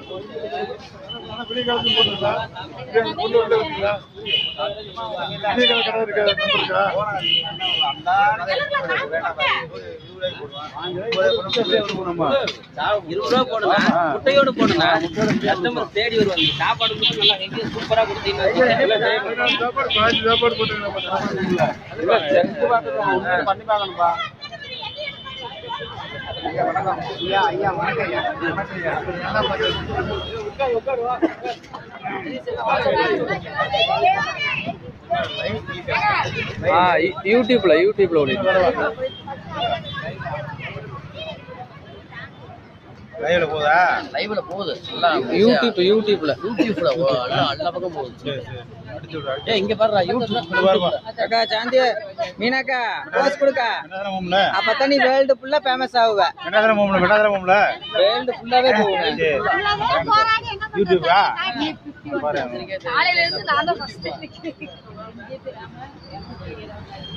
விடிகாலத்து போட்டுங்களா கொண்டு வந்து வச்சுங்களா விடிகால கடை இருக்கா நம்பர் இருக்கா இருபது ரூபா போடுங்க முட்டையோடு போடுங்க கஸ்டமர் தேடி வருவாங்க சாப்பாடு மட்டும் நல்லா ஹெல்த்தியா சூப்பரா கொடுத்தீங்கன்னா சாப்பாடு பாஞ்சு சாப்பாடு போட்டுங்களா பண்ணி பார்க்கணும்பா ஆ யூ- யூடியூப்ல யூடியூப்ல ஓடிட்டு லைவ்ல போதா லைவ்ல போகுது நல்லா யூடியூப் யூடியூப்ல யூடியூப்ல எல்லாம் எல்லா பக்கம் போகுது சரி சரி அடிச்சு விடு ஏய் இங்க பாருடா யூடியூப் பாருப்பா அக்கா சாந்தி மீனாக்கா போஸ் கொடுக்கா என்னதான மோம்ல அப்பதான் நீ வேர்ல்டு ஃபுல்லா ஃபேமஸ் ஆகுவ என்னதான மோம்ல என்னதான மோம்ல வேர்ல்டு ஃபுல்லாவே போகும் சரி யூடியூபா பாரு காலையில இருந்து நான் தான் ஃபர்ஸ்ட்